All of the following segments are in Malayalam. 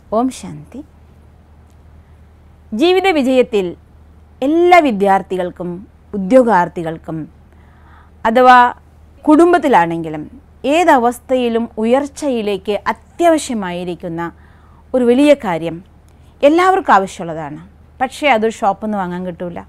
ഓം ശാന്തി ജീവിത വിജയത്തിൽ എല്ലാ വിദ്യാർത്ഥികൾക്കും ഉദ്യോഗാർത്ഥികൾക്കും അഥവാ കുടുംബത്തിലാണെങ്കിലും ഏതവസ്ഥയിലും ഉയർച്ചയിലേക്ക് അത്യാവശ്യമായിരിക്കുന്ന ഒരു വലിയ കാര്യം എല്ലാവർക്കും ആവശ്യമുള്ളതാണ് പക്ഷേ അതൊരു ഷോപ്പിൽ നിന്ന് വാങ്ങാൻ കിട്ടൂല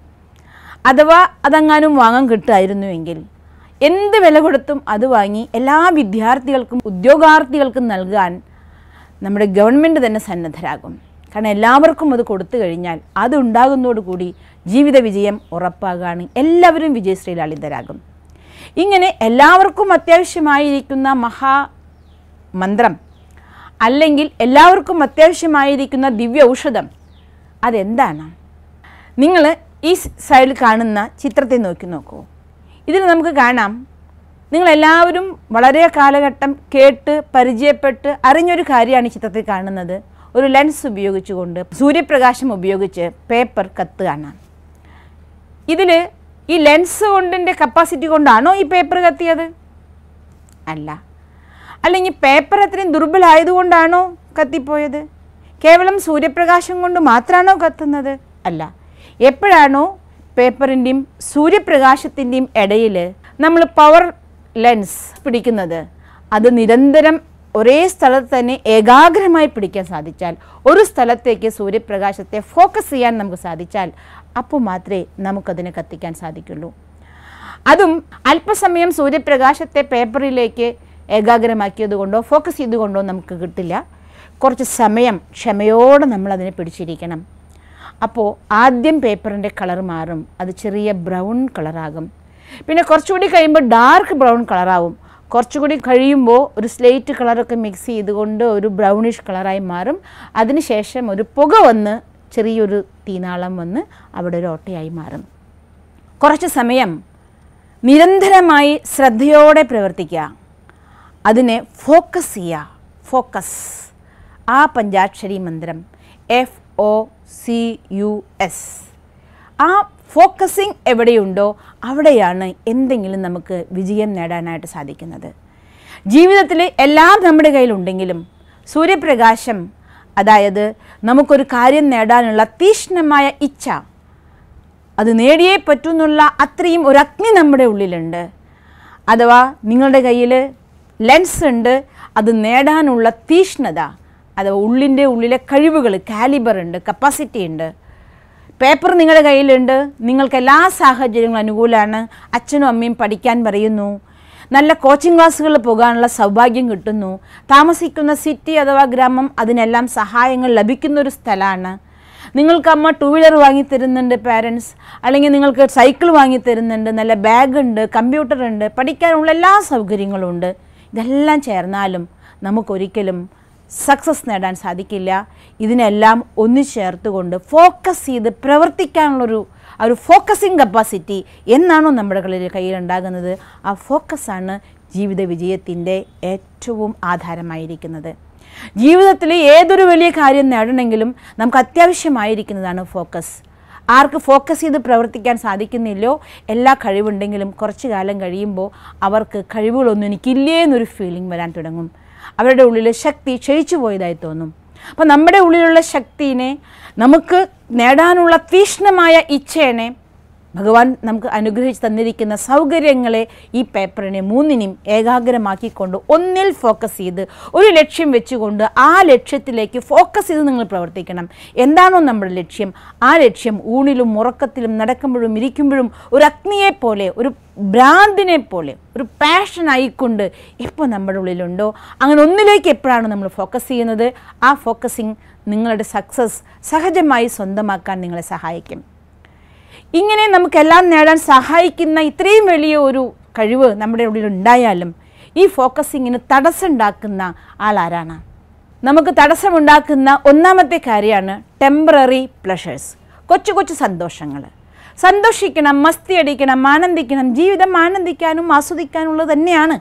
അഥവാ അതെങ്ങാനും വാങ്ങാൻ കിട്ടുമായിരുന്നുവെങ്കിൽ എന്ത് വില കൊടുത്തും അത് വാങ്ങി എല്ലാ വിദ്യാർത്ഥികൾക്കും ഉദ്യോഗാർത്ഥികൾക്കും നൽകാൻ നമ്മുടെ ഗവൺമെൻറ് തന്നെ സന്നദ്ധരാകും കാരണം എല്ലാവർക്കും അത് കൊടുത്തു കഴിഞ്ഞാൽ അത് ഉണ്ടാകുന്നതോടുകൂടി ജീവിത വിജയം ഉറപ്പാകാണ് എല്ലാവരും വിജയശ്രീലാളിതരാകും ഇങ്ങനെ എല്ലാവർക്കും അത്യാവശ്യമായിരിക്കുന്ന മഹാ മന്ത്രം അല്ലെങ്കിൽ എല്ലാവർക്കും അത്യാവശ്യമായിരിക്കുന്ന ദിവ്യ ഔഷധം അതെന്താണ് നിങ്ങൾ ഈ സൈഡിൽ കാണുന്ന ചിത്രത്തെ നോക്കി നോക്കൂ ഇതിൽ നമുക്ക് കാണാം നിങ്ങളെല്ലാവരും വളരെ കാലഘട്ടം കേട്ട് പരിചയപ്പെട്ട് അറിഞ്ഞൊരു കാര്യമാണ് ഈ ചിത്രത്തിൽ കാണുന്നത് ഒരു ലെൻസ് ഉപയോഗിച്ചുകൊണ്ട് സൂര്യപ്രകാശം ഉപയോഗിച്ച് പേപ്പർ കത്തുകയാണ് ഇതിൽ ഈ ലെൻസ് കൊണ്ടിൻ്റെ കപ്പാസിറ്റി കൊണ്ടാണോ ഈ പേപ്പർ കത്തിയത് അല്ല അല്ലെങ്കിൽ പേപ്പർ അത്രയും ദുർബലമായതുകൊണ്ടാണോ കത്തിപ്പോയത് കേവലം സൂര്യപ്രകാശം കൊണ്ട് മാത്രമാണോ കത്തുന്നത് അല്ല എപ്പോഴാണോ പേപ്പറിൻ്റെയും സൂര്യപ്രകാശത്തിൻ്റെയും ഇടയിൽ നമ്മൾ പവർ ലെൻസ് പിടിക്കുന്നത് അത് നിരന്തരം ഒരേ സ്ഥലത്ത് തന്നെ ഏകാഗ്രമായി പിടിക്കാൻ സാധിച്ചാൽ ഒരു സ്ഥലത്തേക്ക് സൂര്യപ്രകാശത്തെ ഫോക്കസ് ചെയ്യാൻ നമുക്ക് സാധിച്ചാൽ അപ്പോൾ മാത്രമേ നമുക്കതിനെ കത്തിക്കാൻ സാധിക്കുള്ളൂ അതും അല്പസമയം സൂര്യപ്രകാശത്തെ പേപ്പറിലേക്ക് ഏകാഗ്രമാക്കിയത് കൊണ്ടോ ഫോക്കസ് ചെയ്തുകൊണ്ടോ നമുക്ക് കിട്ടില്ല കുറച്ച് സമയം ക്ഷമയോടെ നമ്മൾ അതിനെ പിടിച്ചിരിക്കണം അപ്പോൾ ആദ്യം പേപ്പറിൻ്റെ കളർ മാറും അത് ചെറിയ ബ്രൗൺ കളറാകും പിന്നെ കുറച്ചുകൂടി കഴിയുമ്പോൾ ഡാർക്ക് ബ്രൗൺ കളറാവും കുറച്ചുകൂടി കഴിയുമ്പോൾ ഒരു സ്ലേറ്റ് കളറൊക്കെ മിക്സ് ചെയ്തുകൊണ്ട് ഒരു ബ്രൗണിഷ് കളറായി മാറും അതിനുശേഷം ഒരു പുക വന്ന് ചെറിയൊരു തീനാളം വന്ന് അവിടെ ഒരു ഓട്ടയായി മാറും കുറച്ച് സമയം നിരന്തരമായി ശ്രദ്ധയോടെ പ്രവർത്തിക്കുക അതിനെ ഫോക്കസ് ചെയ്യുക ഫോക്കസ് ആ പഞ്ചാക്ഷരി മന്ത്രം F O C U S ആ ഫോക്കസിങ് എവിടെയുണ്ടോ അവിടെയാണ് എന്തെങ്കിലും നമുക്ക് വിജയം നേടാനായിട്ട് സാധിക്കുന്നത് ജീവിതത്തിൽ എല്ലാം നമ്മുടെ കയ്യിലുണ്ടെങ്കിലും സൂര്യപ്രകാശം അതായത് നമുക്കൊരു കാര്യം നേടാനുള്ള തീക്ഷ്ണമായ ഇച്ഛ അത് നേടിയേ പറ്റൂ എന്നുള്ള അത്രയും ഒരു അഗ്നി നമ്മുടെ ഉള്ളിലുണ്ട് അഥവാ നിങ്ങളുടെ കയ്യിൽ ലെൻസ് ഉണ്ട് അത് നേടാനുള്ള തീഷ്ണത അഥവാ ഉള്ളിൻ്റെ ഉള്ളിലെ കഴിവുകൾ കാലിബർ ഉണ്ട് കപ്പാസിറ്റി ഉണ്ട് പേപ്പർ നിങ്ങളുടെ കയ്യിലുണ്ട് നിങ്ങൾക്ക് എല്ലാ സാഹചര്യങ്ങളും അനുകൂലമാണ് അച്ഛനും അമ്മയും പഠിക്കാൻ പറയുന്നു നല്ല കോച്ചിങ് ക്ലാസ്സുകളിൽ പോകാനുള്ള സൗഭാഗ്യം കിട്ടുന്നു താമസിക്കുന്ന സിറ്റി അഥവാ ഗ്രാമം അതിനെല്ലാം സഹായങ്ങൾ ലഭിക്കുന്ന ഒരു സ്ഥലമാണ് നിങ്ങൾക്ക് അമ്മ ടൂ വീലർ വാങ്ങി തരുന്നുണ്ട് പാരൻസ് അല്ലെങ്കിൽ നിങ്ങൾക്ക് സൈക്കിൾ വാങ്ങി തരുന്നുണ്ട് നല്ല ബാഗ് ഉണ്ട് കമ്പ്യൂട്ടർ ഉണ്ട് പഠിക്കാനുള്ള എല്ലാ സൗകര്യങ്ങളും ഉണ്ട് ഇതെല്ലാം ചേർന്നാലും നമുക്കൊരിക്കലും സക്സസ് നേടാൻ സാധിക്കില്ല ഇതിനെല്ലാം ഒന്നു ചേർത്തുകൊണ്ട് ഫോക്കസ് ചെയ്ത് പ്രവർത്തിക്കാനുള്ളൊരു ആ ഒരു ഫോക്കസിങ് കപ്പാസിറ്റി എന്നാണോ നമ്മുടെ കളിയിൽ കയ്യിലുണ്ടാകുന്നത് ആ ഫോക്കസാണ് ജീവിത വിജയത്തിൻ്റെ ഏറ്റവും ആധാരമായിരിക്കുന്നത് ജീവിതത്തിൽ ഏതൊരു വലിയ കാര്യം നേടണമെങ്കിലും നമുക്ക് അത്യാവശ്യമായിരിക്കുന്നതാണ് ഫോക്കസ് ആർക്ക് ഫോക്കസ് ചെയ്ത് പ്രവർത്തിക്കാൻ സാധിക്കുന്നില്ലോ എല്ലാ കഴിവുണ്ടെങ്കിലും കുറച്ച് കാലം കഴിയുമ്പോൾ അവർക്ക് കഴിവുകളൊന്നും എനിക്കില്ലേ എന്നൊരു ഫീലിംഗ് വരാൻ തുടങ്ങും അവരുടെ ഉള്ളിൽ ശക്തി ക്ഷയിച്ചു പോയതായി തോന്നും അപ്പോൾ നമ്മുടെ ഉള്ളിലുള്ള ശക്തിനെ നമുക്ക് നേടാനുള്ള തീക്ഷ്ണമായ ഇച്ഛേനെ ഭഗവാൻ നമുക്ക് അനുഗ്രഹിച്ച് തന്നിരിക്കുന്ന സൗകര്യങ്ങളെ ഈ പേപ്പറിനെ മൂന്നിനെയും ഏകാഗ്രമാക്കിക്കൊണ്ട് ഒന്നിൽ ഫോക്കസ് ചെയ്ത് ഒരു ലക്ഷ്യം വെച്ചുകൊണ്ട് ആ ലക്ഷ്യത്തിലേക്ക് ഫോക്കസ് ചെയ്ത് നിങ്ങൾ പ്രവർത്തിക്കണം എന്താണോ നമ്മുടെ ലക്ഷ്യം ആ ലക്ഷ്യം ഊണിലും ഉറക്കത്തിലും നടക്കുമ്പോഴും ഇരിക്കുമ്പോഴും ഒരു അഗ്നിയെ പോലെ ഒരു ഭ്രാന്തിനെ പോലെ ഒരു പാഷനായിക്കൊണ്ട് എപ്പോൾ നമ്മുടെ ഉള്ളിലുണ്ടോ അങ്ങനെ ഒന്നിലേക്ക് എപ്പോഴാണ് നമ്മൾ ഫോക്കസ് ചെയ്യുന്നത് ആ ഫോക്കസിങ് നിങ്ങളുടെ സക്സസ് സഹജമായി സ്വന്തമാക്കാൻ നിങ്ങളെ സഹായിക്കും ഇങ്ങനെ നമുക്കെല്ലാം നേടാൻ സഹായിക്കുന്ന ഇത്രയും വലിയ ഒരു കഴിവ് നമ്മുടെ ഉള്ളിൽ ഉണ്ടായാലും ഈ ഫോക്കസിങ്ങിന് തടസ്സമുണ്ടാക്കുന്ന ആളാരാണ് നമുക്ക് തടസ്സമുണ്ടാക്കുന്ന ഒന്നാമത്തെ കാര്യമാണ് ടെമ്പററി പ്ലഷേഴ്സ് കൊച്ചു കൊച്ചു സന്തോഷങ്ങൾ സന്തോഷിക്കണം മസ്തി അടിക്കണം ആനന്ദിക്കണം ജീവിതം ആനന്ദിക്കാനും ആസ്വദിക്കാനുള്ളത് തന്നെയാണ്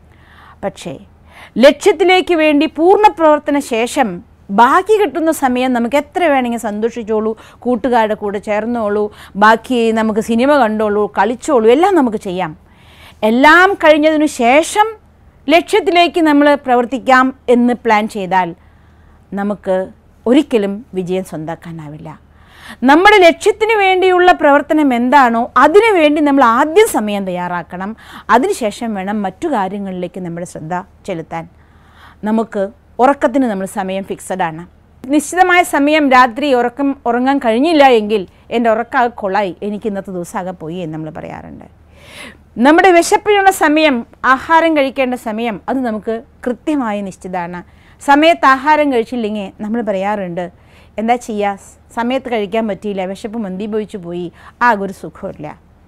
പക്ഷേ ലക്ഷ്യത്തിലേക്ക് വേണ്ടി പൂർണ്ണ പ്രവർത്തന ശേഷം ബാക്കി കിട്ടുന്ന സമയം നമുക്ക് എത്ര വേണമെങ്കിൽ സന്തോഷിച്ചോളൂ കൂട്ടുകാരുടെ കൂടെ ചേർന്നോളൂ ബാക്കി നമുക്ക് സിനിമ കണ്ടോളൂ കളിച്ചോളൂ എല്ലാം നമുക്ക് ചെയ്യാം എല്ലാം കഴിഞ്ഞതിനു ശേഷം ലക്ഷ്യത്തിലേക്ക് നമ്മൾ പ്രവർത്തിക്കാം എന്ന് പ്ലാൻ ചെയ്താൽ നമുക്ക് ഒരിക്കലും വിജയം സ്വന്താക്കാനാവില്ല നമ്മുടെ ലക്ഷ്യത്തിന് വേണ്ടിയുള്ള പ്രവർത്തനം എന്താണോ അതിനു വേണ്ടി നമ്മൾ ആദ്യം സമയം തയ്യാറാക്കണം അതിനുശേഷം വേണം മറ്റു കാര്യങ്ങളിലേക്ക് നമ്മുടെ ശ്രദ്ധ ചെലുത്താൻ നമുക്ക് ഉറക്കത്തിന് നമ്മൾ സമയം ഫിക്സഡ് ആണ് നിശ്ചിതമായ സമയം രാത്രി ഉറക്കം ഉറങ്ങാൻ കഴിഞ്ഞില്ല എങ്കിൽ എൻ്റെ ഉറക്കാകെ കൊളായി എനിക്ക് ഇന്നത്തെ ദിവസമാകെ പോയി എന്ന് നമ്മൾ പറയാറുണ്ട് നമ്മുടെ വിശപ്പിനുള്ള സമയം ആഹാരം കഴിക്കേണ്ട സമയം അത് നമുക്ക് കൃത്യമായി നിശ്ചിതമാണ് സമയത്ത് ആഹാരം കഴിച്ചില്ലെങ്കിൽ നമ്മൾ പറയാറുണ്ട് എന്താ ചെയ്യുക സമയത്ത് കഴിക്കാൻ പറ്റിയില്ല വിശപ്പ് മന്ദീഭവിച്ചു പോയി ആകെ ഒരു സുഖമില്ല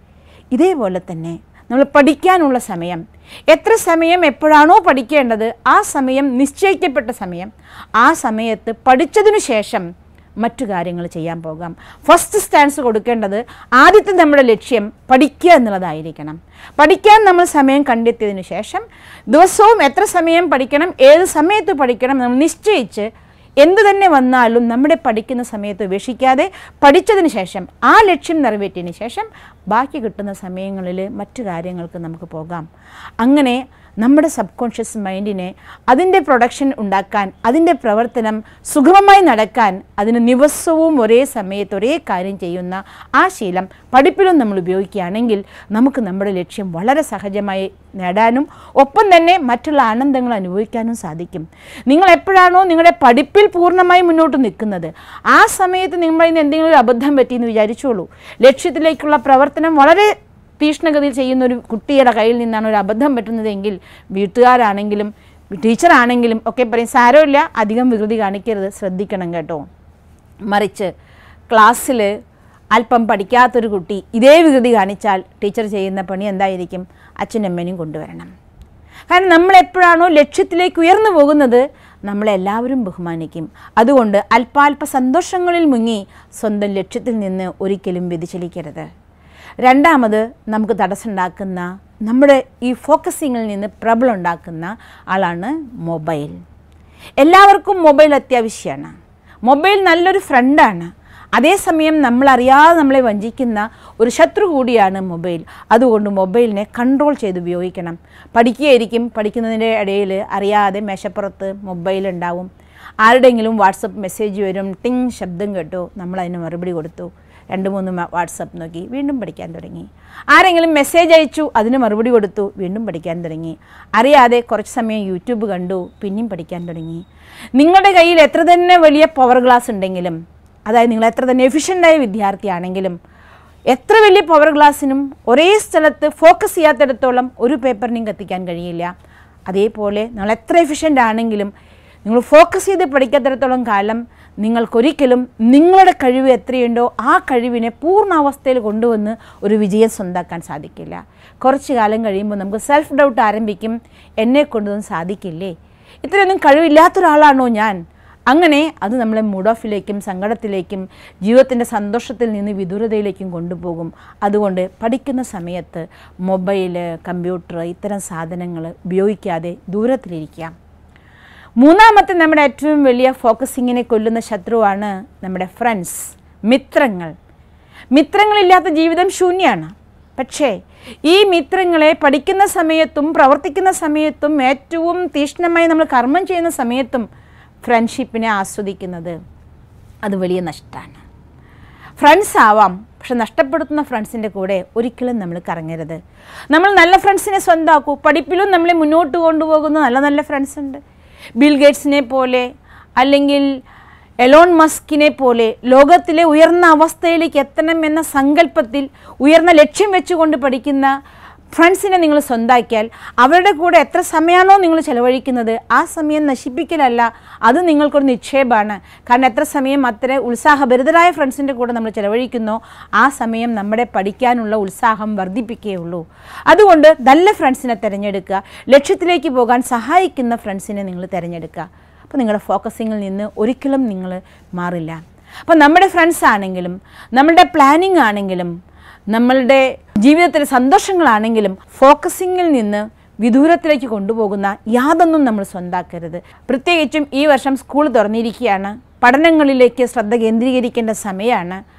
ഇതേപോലെ തന്നെ നമ്മൾ പഠിക്കാനുള്ള സമയം എത്ര സമയം എപ്പോഴാണോ പഠിക്കേണ്ടത് ആ സമയം നിശ്ചയിക്കപ്പെട്ട സമയം ആ സമയത്ത് പഠിച്ചതിനു ശേഷം മറ്റു കാര്യങ്ങൾ ചെയ്യാൻ പോകാം ഫസ്റ്റ് സ്റ്റാൻസ് കൊടുക്കേണ്ടത് ആദ്യത്തെ നമ്മുടെ ലക്ഷ്യം പഠിക്കുക എന്നുള്ളതായിരിക്കണം പഠിക്കാൻ നമ്മൾ സമയം കണ്ടെത്തിയതിനു ശേഷം ദിവസവും എത്ര സമയം പഠിക്കണം ഏത് സമയത്ത് പഠിക്കണം നമ്മൾ നിശ്ചയിച്ച് എന്തു തന്നെ വന്നാലും നമ്മുടെ പഠിക്കുന്ന സമയത്ത് ഉപേക്ഷിക്കാതെ പഠിച്ചതിന് ശേഷം ആ ലക്ഷ്യം നിറവേറ്റിയതിന് ശേഷം ബാക്കി കിട്ടുന്ന സമയങ്ങളിൽ മറ്റു കാര്യങ്ങൾക്ക് നമുക്ക് പോകാം അങ്ങനെ നമ്മുടെ സബ് കോൺഷ്യസ് മൈൻഡിനെ അതിൻ്റെ പ്രൊഡക്ഷൻ ഉണ്ടാക്കാൻ അതിൻ്റെ പ്രവർത്തനം സുഗമമായി നടക്കാൻ അതിന് ദിവസവും ഒരേ സമയത്ത് ഒരേ കാര്യം ചെയ്യുന്ന ആ ശീലം പഠിപ്പിലും നമ്മൾ ഉപയോഗിക്കുകയാണെങ്കിൽ നമുക്ക് നമ്മുടെ ലക്ഷ്യം വളരെ സഹജമായി നേടാനും ഒപ്പം തന്നെ മറ്റുള്ള ആനന്ദങ്ങൾ അനുഭവിക്കാനും സാധിക്കും നിങ്ങൾ എപ്പോഴാണോ നിങ്ങളുടെ പഠിപ്പിൽ പൂർണ്ണമായി മുന്നോട്ട് നിൽക്കുന്നത് ആ സമയത്ത് നിങ്ങളിൽ നിന്ന് എന്തെങ്കിലും ഒരു അബദ്ധം പറ്റിയെന്ന് വിചാരിച്ചോളൂ ലക്ഷ്യത്തിലേക്കുള്ള പ്രവർത്തനം വളരെ തീഷ്ണഗതിയിൽ ചെയ്യുന്ന ഒരു കുട്ടിയുടെ കയ്യിൽ നിന്നാണ് ഒരു അബദ്ധം പറ്റുന്നതെങ്കിൽ വീട്ടുകാരാണെങ്കിലും ടീച്ചറാണെങ്കിലും ഒക്കെ പറയും സാരമില്ല അധികം വികൃതി കാണിക്കരുത് ശ്രദ്ധിക്കണം കേട്ടോ മറിച്ച് ക്ലാസ്സിൽ അല്പം പഠിക്കാത്തൊരു കുട്ടി ഇതേ വികൃതി കാണിച്ചാൽ ടീച്ചർ ചെയ്യുന്ന പണി എന്തായിരിക്കും അച്ഛനമ്മേനെയും കൊണ്ടുവരണം കാരണം നമ്മൾ എപ്പോഴാണോ ലക്ഷ്യത്തിലേക്ക് ഉയർന്നു പോകുന്നത് നമ്മളെല്ലാവരും ബഹുമാനിക്കും അതുകൊണ്ട് അല്പാൽപ സന്തോഷങ്ങളിൽ മുങ്ങി സ്വന്തം ലക്ഷ്യത്തിൽ നിന്ന് ഒരിക്കലും വ്യതിചലിക്കരുത് രണ്ടാമത് നമുക്ക് തടസ്സമുണ്ടാക്കുന്ന നമ്മുടെ ഈ ഫോക്കസിങ്ങിൽ നിന്ന് പ്രബലം ഉണ്ടാക്കുന്ന ആളാണ് മൊബൈൽ എല്ലാവർക്കും മൊബൈൽ അത്യാവശ്യമാണ് മൊബൈൽ നല്ലൊരു ഫ്രണ്ടാണ് അതേസമയം നമ്മളറിയാതെ നമ്മളെ വഞ്ചിക്കുന്ന ഒരു ശത്രു കൂടിയാണ് മൊബൈൽ അതുകൊണ്ട് മൊബൈലിനെ കൺട്രോൾ ചെയ്ത് ഉപയോഗിക്കണം പഠിക്കുകയായിരിക്കും പഠിക്കുന്നതിൻ്റെ ഇടയിൽ അറിയാതെ മേശപ്പുറത്ത് മൊബൈൽ ഉണ്ടാവും ആരുടെയെങ്കിലും വാട്സപ്പ് മെസ്സേജ് വരും ടിങ് ശബ്ദം കേട്ടു നമ്മൾ അതിന് മറുപടി കൊടുത്തു രണ്ട് മൂന്ന് വാട്സപ്പ് നോക്കി വീണ്ടും പഠിക്കാൻ തുടങ്ങി ആരെങ്കിലും മെസ്സേജ് അയച്ചു അതിന് മറുപടി കൊടുത്തു വീണ്ടും പഠിക്കാൻ തുടങ്ങി അറിയാതെ കുറച്ച് സമയം യൂട്യൂബ് കണ്ടു പിന്നെയും പഠിക്കാൻ തുടങ്ങി നിങ്ങളുടെ കയ്യിൽ എത്ര തന്നെ വലിയ പവർ ഗ്ലാസ് ഉണ്ടെങ്കിലും അതായത് നിങ്ങൾ എത്ര തന്നെ എഫിഷ്യൻ്റായ വിദ്യാർത്ഥിയാണെങ്കിലും എത്ര വലിയ പവർ ഗ്ലാസ്സിനും ഒരേ സ്ഥലത്ത് ഫോക്കസ് ചെയ്യാത്തിടത്തോളം ഒരു പേപ്പറിനെയും കത്തിക്കാൻ കഴിയില്ല അതേപോലെ നിങ്ങൾ എത്ര എഫിഷ്യൻ്റ് ആണെങ്കിലും നിങ്ങൾ ഫോക്കസ് ചെയ്ത് പഠിക്കാത്തിടത്തോളം കാലം നിങ്ങൾക്കൊരിക്കലും നിങ്ങളുടെ കഴിവ് എത്രയുണ്ടോ ആ കഴിവിനെ പൂർണ്ണാവസ്ഥയിൽ കൊണ്ടുവന്ന് ഒരു വിജയം സ്വന്താക്കാൻ സാധിക്കില്ല കുറച്ച് കാലം കഴിയുമ്പോൾ നമുക്ക് സെൽഫ് ഡൗട്ട് ആരംഭിക്കും എന്നെ കൊണ്ടൊന്നും സാധിക്കില്ലേ ഇത്രയൊന്നും കഴിവില്ലാത്ത ഒരാളാണോ ഞാൻ അങ്ങനെ അത് നമ്മളെ മൂഡ് ഓഫിലേക്കും സങ്കടത്തിലേക്കും ജീവിതത്തിൻ്റെ സന്തോഷത്തിൽ നിന്ന് വിദൂരതയിലേക്കും കൊണ്ടുപോകും അതുകൊണ്ട് പഠിക്കുന്ന സമയത്ത് മൊബൈൽ കമ്പ്യൂട്ടർ ഇത്തരം സാധനങ്ങൾ ഉപയോഗിക്കാതെ ദൂരത്തിലിരിക്കുക മൂന്നാമത്തെ നമ്മുടെ ഏറ്റവും വലിയ ഫോക്കസിങ്ങിനെ കൊല്ലുന്ന ശത്രുവാണ് നമ്മുടെ ഫ്രണ്ട്സ് മിത്രങ്ങൾ മിത്രങ്ങളില്ലാത്ത ജീവിതം ശൂന്യമാണ് പക്ഷേ ഈ മിത്രങ്ങളെ പഠിക്കുന്ന സമയത്തും പ്രവർത്തിക്കുന്ന സമയത്തും ഏറ്റവും തീക്ഷ്ണമായി നമ്മൾ കർമ്മം ചെയ്യുന്ന സമയത്തും ഫ്രണ്ട്ഷിപ്പിനെ ആസ്വദിക്കുന്നത് അത് വലിയ നഷ്ടമാണ് ഫ്രണ്ട്സ് ആവാം പക്ഷെ നഷ്ടപ്പെടുത്തുന്ന ഫ്രണ്ട്സിൻ്റെ കൂടെ ഒരിക്കലും നമ്മൾ കറങ്ങരുത് നമ്മൾ നല്ല ഫ്രണ്ട്സിനെ സ്വന്തമാക്കൂ പഠിപ്പിലും നമ്മളെ മുന്നോട്ട് കൊണ്ടുപോകുന്ന നല്ല നല്ല ഫ്രണ്ട്സ് ഉണ്ട് ബിൽ ഗേറ്റ്സിനെ പോലെ അല്ലെങ്കിൽ എലോൺ മസ്കിനെ പോലെ ലോകത്തിലെ ഉയർന്ന അവസ്ഥയിലേക്ക് എത്തണം എന്ന സങ്കല്പത്തിൽ ഉയർന്ന ലക്ഷ്യം വെച്ചുകൊണ്ട് പഠിക്കുന്ന ഫ്രണ്ട്സിനെ നിങ്ങൾ സ്വന്താക്കിയാൽ അവരുടെ കൂടെ എത്ര സമയമാണോ നിങ്ങൾ ചിലവഴിക്കുന്നത് ആ സമയം നശിപ്പിക്കലല്ല അത് നിങ്ങൾക്കൊരു നിക്ഷേപമാണ് കാരണം എത്ര സമയം അത്ര ഉത്സാഹഭരിതരായ ഫ്രണ്ട്സിൻ്റെ കൂടെ നമ്മൾ ചിലവഴിക്കുന്നോ ആ സമയം നമ്മുടെ പഠിക്കാനുള്ള ഉത്സാഹം വർദ്ധിപ്പിക്കുകയുള്ളൂ അതുകൊണ്ട് നല്ല ഫ്രണ്ട്സിനെ തിരഞ്ഞെടുക്കുക ലക്ഷ്യത്തിലേക്ക് പോകാൻ സഹായിക്കുന്ന ഫ്രണ്ട്സിനെ നിങ്ങൾ തിരഞ്ഞെടുക്കുക അപ്പോൾ നിങ്ങളുടെ ഫോക്കസിങ്ങിൽ നിന്ന് ഒരിക്കലും നിങ്ങൾ മാറില്ല അപ്പോൾ നമ്മുടെ ഫ്രണ്ട്സ് ആണെങ്കിലും നമ്മുടെ പ്ലാനിങ് ആണെങ്കിലും നമ്മളുടെ ജീവിതത്തിലെ സന്തോഷങ്ങളാണെങ്കിലും ഫോക്കസിങ്ങിൽ നിന്ന് വിദൂരത്തിലേക്ക് കൊണ്ടുപോകുന്ന യാതൊന്നും നമ്മൾ സ്വന്താക്കരുത് പ്രത്യേകിച്ചും ഈ വർഷം സ്കൂൾ തുറന്നിരിക്കുകയാണ് പഠനങ്ങളിലേക്ക് ശ്രദ്ധ കേന്ദ്രീകരിക്കേണ്ട സമയമാണ്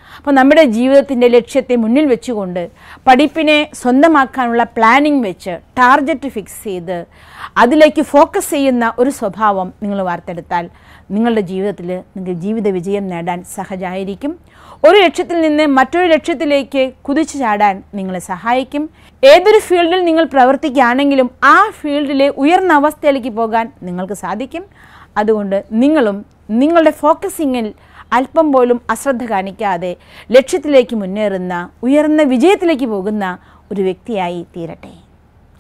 അപ്പോൾ നമ്മുടെ ജീവിതത്തിൻ്റെ ലക്ഷ്യത്തെ മുന്നിൽ വെച്ചുകൊണ്ട് പഠിപ്പിനെ സ്വന്തമാക്കാനുള്ള പ്ലാനിങ് വെച്ച് ടാർഗറ്റ് ഫിക്സ് ചെയ്ത് അതിലേക്ക് ഫോക്കസ് ചെയ്യുന്ന ഒരു സ്വഭാവം നിങ്ങൾ വാർത്തെടുത്താൽ നിങ്ങളുടെ ജീവിതത്തിൽ നിങ്ങൾക്ക് ജീവിത വിജയം നേടാൻ സഹജമായിരിക്കും ഒരു ലക്ഷ്യത്തിൽ നിന്ന് മറ്റൊരു ലക്ഷ്യത്തിലേക്ക് കുതിച്ചു ചാടാൻ നിങ്ങളെ സഹായിക്കും ഏതൊരു ഫീൽഡിൽ നിങ്ങൾ പ്രവർത്തിക്കുകയാണെങ്കിലും ആ ഫീൽഡിലെ ഉയർന്ന അവസ്ഥയിലേക്ക് പോകാൻ നിങ്ങൾക്ക് സാധിക്കും അതുകൊണ്ട് നിങ്ങളും നിങ്ങളുടെ ഫോക്കസിങ്ങിൽ അല്പം പോലും അശ്രദ്ധ കാണിക്കാതെ ലക്ഷ്യത്തിലേക്ക് മുന്നേറുന്ന ഉയർന്ന വിജയത്തിലേക്ക് പോകുന്ന ഒരു വ്യക്തിയായി തീരട്ടെ